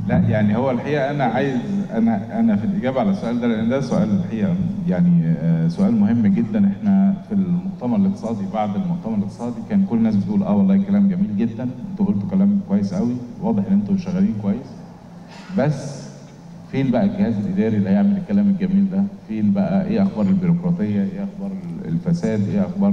لا يعني هو الحقيقه انا عايز انا انا في الاجابه على السؤال ده لان ده سؤال الحقيقه يعني آه، سؤال مهم جدا احنا في المؤتمر الاقتصادي بعد المؤتمر الاقتصادي كان كل الناس بتقول اه والله كلام جميل جدا انتوا قلتوا كلام كويس قوي واضح ان انتوا شغالين كويس بس فين بقى الجهاز الاداري اللي هيعمل الكلام الجميل ده؟ فين بقى ايه اخبار البيروقراطيه؟ ايه اخبار الفساد؟ ايه اخبار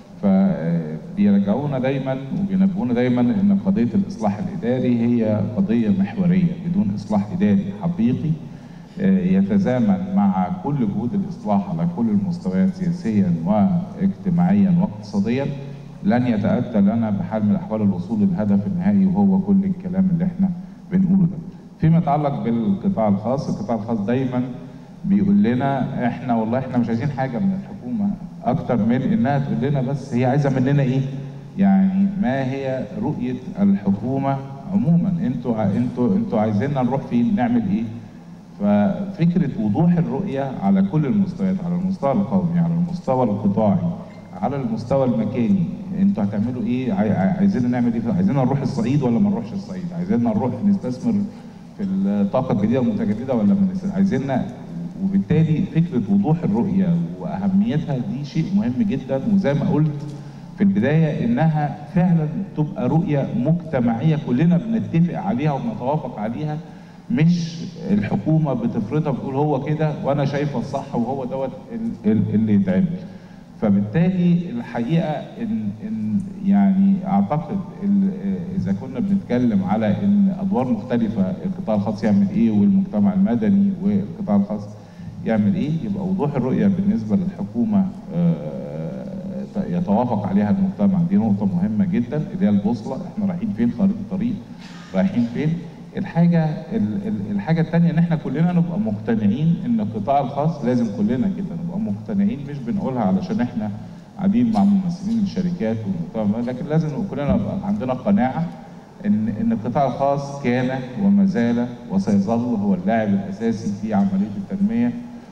فبيرجعونا دايما وبينبهونا دايما ان قضيه الاصلاح الاداري هي قضيه محوريه بدون اصلاح اداري حقيقي آه، يتزامن مع كل جهود الاصلاح على كل المستويات سياسيا واجتماعيا واقتصاديا لن يتاتى لنا بحال من الاحوال الوصول للهدف النهائي وهو كل الكلام اللي احنا بنقوله ده. فيما يتعلق بالقطاع الخاص، القطاع الخاص دايما بيقول لنا احنا والله احنا مش عايزين حاجه من الحكومه اكتر من انها تقول لنا بس هي عايزه مننا ايه؟ يعني ما هي رؤيه الحكومه عموما انتوا ع- انتوا انتوا عايزيننا نروح فين؟ نعمل ايه؟ ففكره وضوح الرؤيه على كل المستويات على المستوى القومي على المستوى القطاعي على المستوى المكاني انتوا هتعملوا ايه عاي- عاي- عايزين نعمل ايه عايزين نروح الصعيد ولا ما نروحش الصعيد عايزين نروح نستثمر في الطاقه الجديده والمتجدده ولا ما نست- عايزين وبالتالي فكره وضوح الرؤيه واهميتها دي شيء مهم جدا وزي ما قلت في البدايه انها فعلا تبقى رؤيه مجتمعيه كلنا بنتفق عليها وبنتوافق عليها مش الحكومه بتفرضها بتقول هو كده وانا شايفه الصح وهو دوت ال- ال- اللي يتعمل. فبالتالي الحقيقه ان ان يعني اعتقد ال- اذا كنا بنتكلم على ان ادوار مختلفه القطاع الخاص يعمل ايه والمجتمع المدني والقطاع الخاص يعمل ايه يبقى وضوح الرؤيه بالنسبه للحكومه آه، يتوافق عليها المجتمع دي نقطه مهمه جدا اللي هي البوصله احنا رايحين فين خريطه الطريق رايحين فين الحاجه ال- ال- الحاجه الثانيه ان احنا كلنا نبقى مقتنعين ان القطاع الخاص لازم كلنا كده نبقى مقتنعين مش بنقولها علشان احنا قاعدين مع ممثلين الشركات والمجتمع لكن لازم نبقى كلنا نبقى عندنا قناعه ان ان القطاع الخاص كان وما زال وسيظل هو اللاعب الاساسي في عمليه التنميه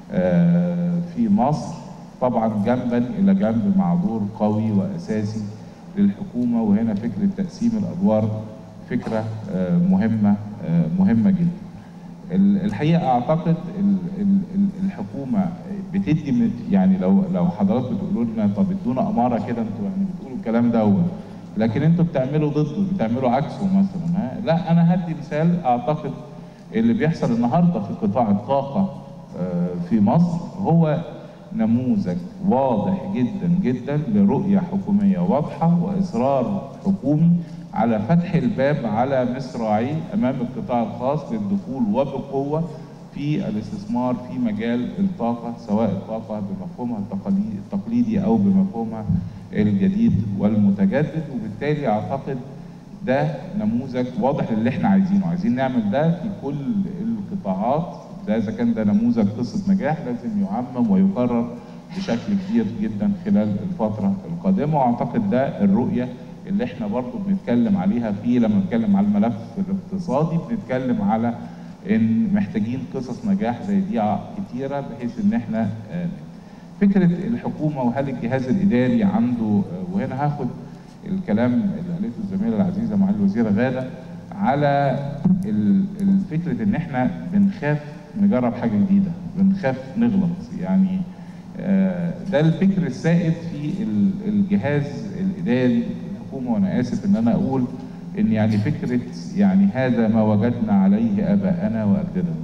آه، في مصر طبعا جنبا الى جنب مع دور قوي واساسي للحكومه وهنا فكره تقسيم الادوار فكره آه، مهمه آه، مهمه جدا. ال- الحقيقه اعتقد ال- ال- ال- الحكومه بتدي من- يعني لو لو حضراتكم بتقولوا لنا طب ادونا اماره كده انتوا يعني بتقولوا الكلام ده لكن انتوا بتعملوا ضده بتعملوا عكسه مثلا ها؟ لا انا هدي مثال اعتقد اللي بيحصل النهارده في قطاع الطاقه آه، في مصر هو نموذج واضح جدا جدا لرؤيه حكوميه واضحه واصرار حكومي على فتح الباب على مصراعيه امام القطاع الخاص للدخول وبقوه في الاستثمار في مجال الطاقه سواء الطاقه بمفهومها التقليدي- التقليدي او بمفهومها الجديد والمتجدد وبالتالي اعتقد ده نموذج واضح للي احنا عايزينه عايزين نعمل ده في كل القطاعات ده اذا كان ده نموذج قصه نجاح لازم يعمم ويكرر بشكل كبير جدا خلال الفتره القادمه واعتقد ده الرؤيه اللي احنا برضو بنتكلم عليها فيه لما نتكلم على الملف الاقتصادي بنتكلم على ان محتاجين قصص نجاح زي دي كتيره بحيث ان احنا آه، فكره الحكومه وهل الجهاز الاداري عنده آه، وهنا هاخد الكلام اللي قالته الزميله العزيزه معالي الوزيره غاده على ال- الفكره ان احنا بنخاف نجرب حاجه جديده بنخاف نغلط يعني آه، ده الفكر السائد في ال- الجهاز الاداري في الحكومه وانا اسف ان انا اقول ان يعني فكره يعني هذا ما وجدنا عليه اباءنا واجدادنا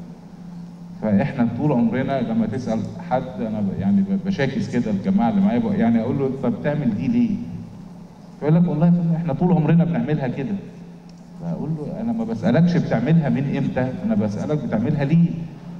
فاحنا طول عمرنا لما تسال حد انا ب- يعني ب- بشاكس كده الجماعه اللي معايا بق- يعني اقول له انت بتعمل دي ليه؟ فيقول لك والله يا فندم احنا طول عمرنا بنعملها كده فاقول له انا ما بسالكش بتعملها من امتى انا بسالك بتعملها ليه؟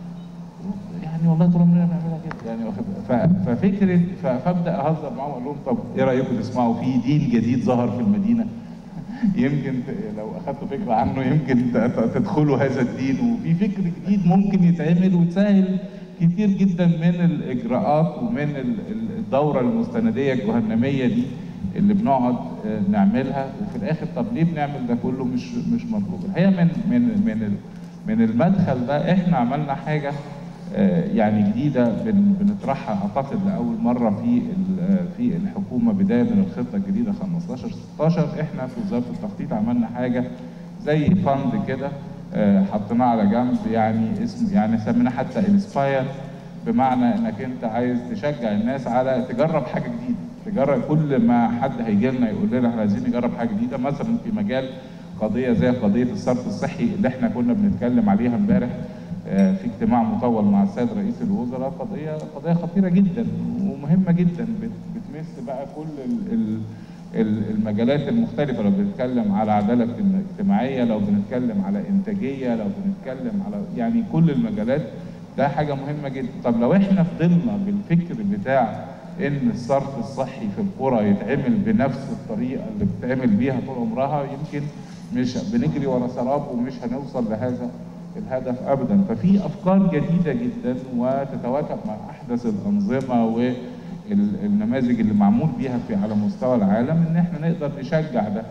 يعني والله طول عمرنا بنعملها كده يعني واخد ف- ففكره ف- فابدا اهزر معاهم اقول لهم طب ايه رايكم تسمعوا في دين جديد ظهر في المدينه يمكن ت- لو اخدتوا فكره عنه يمكن ت- ت- تدخلوا هذا الدين وفي فكر جديد ممكن يتعمل وتسهل كتير جدا من الاجراءات ومن ال- ال- الدوره المستنديه الجهنميه دي اللي بنقعد آه، نعملها وفي الاخر طب ليه بنعمل ده كله مش مش مطلوب الحقيقه من من من ال- من المدخل ده احنا عملنا حاجه آه، يعني جديده بن- بنطرحها اعتقد لاول مره في ال- آه، في الحكومه بدايه من الخطه الجديده 15 16 احنا في وزاره التخطيط عملنا حاجه زي فند كده آه، حطيناه على جنب يعني اسمه يعني سميناه حتى انسباير بمعنى انك انت عايز تشجع الناس على تجرب حاجه جديده تجرب كل ما حد هيجي لنا يقول لنا احنا عايزين نجرب حاجه جديده مثلا في مجال قضيه زي قضيه الصرف الصحي اللي احنا كنا بنتكلم عليها امبارح آه، في اجتماع مطول مع السيد رئيس الوزراء قضيه قضيه خطيره جدا ومهمه جدا بت- بتمس بقى كل ال ال ال- المجالات المختلفة لو بنتكلم على عدالة اجتماعية لو بنتكلم على إنتاجية لو بنتكلم على يعني كل المجالات ده حاجة مهمة جدا طب لو احنا فضلنا بالفكر بتاع ان الصرف الصحي في القرى يتعمل بنفس الطريقة اللي بتتعمل بيها طول عمرها يمكن مش بنجري ورا سراب ومش هنوصل لهذا الهدف ابدا ففي افكار جديدة جدا وتتواكب مع احدث الانظمة و النماذج اللي معمول بيها في على مستوى العالم ان احنا نقدر نشجع ده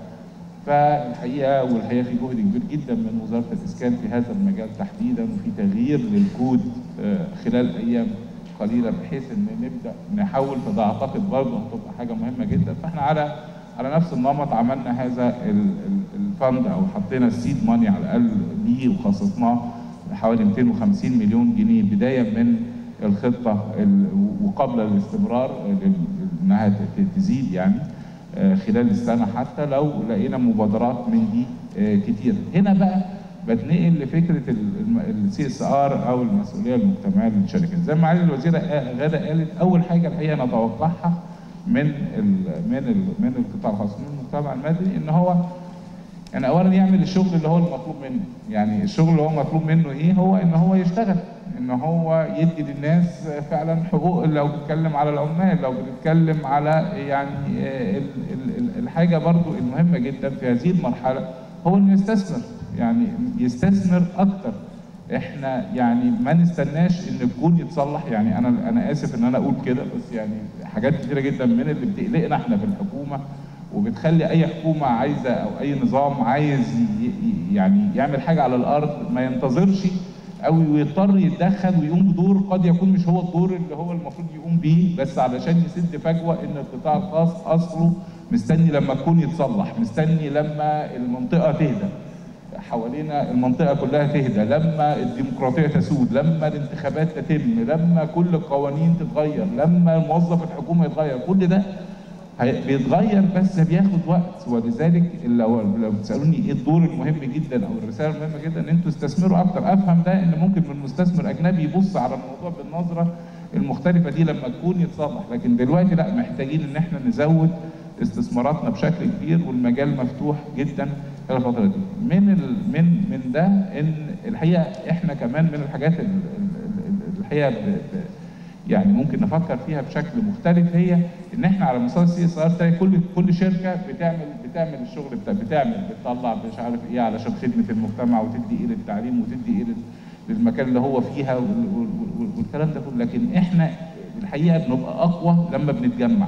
فالحقيقه والحقيقه في جهد كبير جدا من وزاره الاسكان في هذا المجال تحديدا وفي تغيير للكود آه، خلال ايام قليله بحيث ان نبدا نحول فده اعتقد برضه هتبقى حاجه مهمه جدا فاحنا على على نفس النمط عملنا هذا ال- ال- الفند او حطينا السيد ماني على الاقل ليه وخصصناه حوالي 250 مليون جنيه بدايه من الخطه ال- وقبل الاستمرار لل- انها ت- تزيد يعني آه، خلال السنه حتى لو لقينا مبادرات من دي آه، كتير هنا بقى بتنقل لفكره السي اس ار او المسؤوليه المجتمعيه للشركات زي ما معالي الوزيره آه، غاده قالت اول حاجه الحقيقه نتوقعها من ال من ال من القطاع الخاص من المجتمع المدني ان هو يعني اولا يعمل الشغل اللي هو المطلوب منه يعني الشغل اللي هو مطلوب منه ايه هو ان هو يشتغل ان هو يدي للناس فعلا حقوق لو بنتكلم على العمال لو بنتكلم على يعني آه، ال- ال- ال- الحاجه برضو المهمه جدا في هذه المرحله هو انه يستثمر يعني يستثمر اكتر احنا يعني ما نستناش ان الكون يتصلح يعني انا انا اسف ان انا اقول كده بس يعني حاجات كتيره جدا من اللي بتقلقنا احنا في الحكومه وبتخلي اي حكومه عايزه او اي نظام عايز ي- ي- يعني يعمل حاجه على الارض ما ينتظرش او يضطر يتدخل ويقوم بدور قد يكون مش هو الدور اللي هو المفروض يقوم بيه بس علشان يسد فجوه ان القطاع الخاص اصله مستني لما الكون يتصلح مستني لما المنطقه تهدى حوالينا المنطقة كلها تهدى لما الديمقراطية تسود لما الانتخابات تتم لما كل القوانين تتغير لما موظف الحكومة يتغير كل ده هي- بيتغير بس بياخد وقت ولذلك لو لو بتسالوني ايه الدور المهم جدا او الرساله المهمه جدا ان انتوا تستثمروا اكتر افهم ده ان ممكن من مستثمر اجنبي يبص على الموضوع بالنظره المختلفه دي لما تكون يتصلح لكن دلوقتي لا محتاجين ان احنا نزود استثماراتنا بشكل كبير والمجال مفتوح جدا في الفتره دي من ال من من ده ان الحقيقه احنا كمان من الحاجات ال- ال- ال- الحقيقه ب- ب- يعني ممكن نفكر فيها بشكل مختلف هي ان احنا على مستوى السي اس ار تلاقي كل كل شركه بتعمل بتعمل الشغل بتاع بتعمل بتطلع مش عارف ايه علشان خدمه المجتمع وتدي ايه للتعليم وتدي ايه لل- للمكان اللي هو فيها وال- وال- وال- والكلام ده كله لكن احنا الحقيقه بنبقى اقوى لما بنتجمع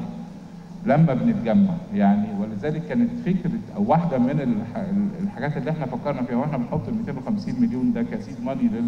لما بنتجمع يعني ولذلك كانت فكره او واحده من الح- الحاجات اللي احنا فكرنا فيها واحنا بنحط ال 250 مليون ده كسيد ماني لل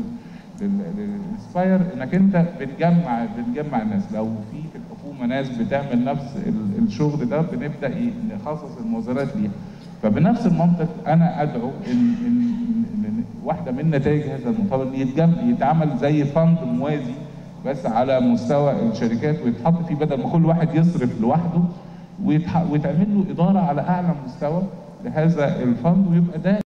للانسباير انك انت بتجمع بتجمع الناس لو في في الحكومه ناس بتعمل نفس ال- الشغل ده بنبدا ي- نخصص الموازنات ليها فبنفس المنطق انا ادعو ان ان إن- إن واحده من نتائج هذا المؤتمر إن يتجمع يتعمل زي فند موازي بس على مستوى الشركات ويتحط فيه بدل ما كل واحد يصرف لوحده ويتح- ويتعمل له اداره على اعلى مستوى لهذا الفند ويبقى ده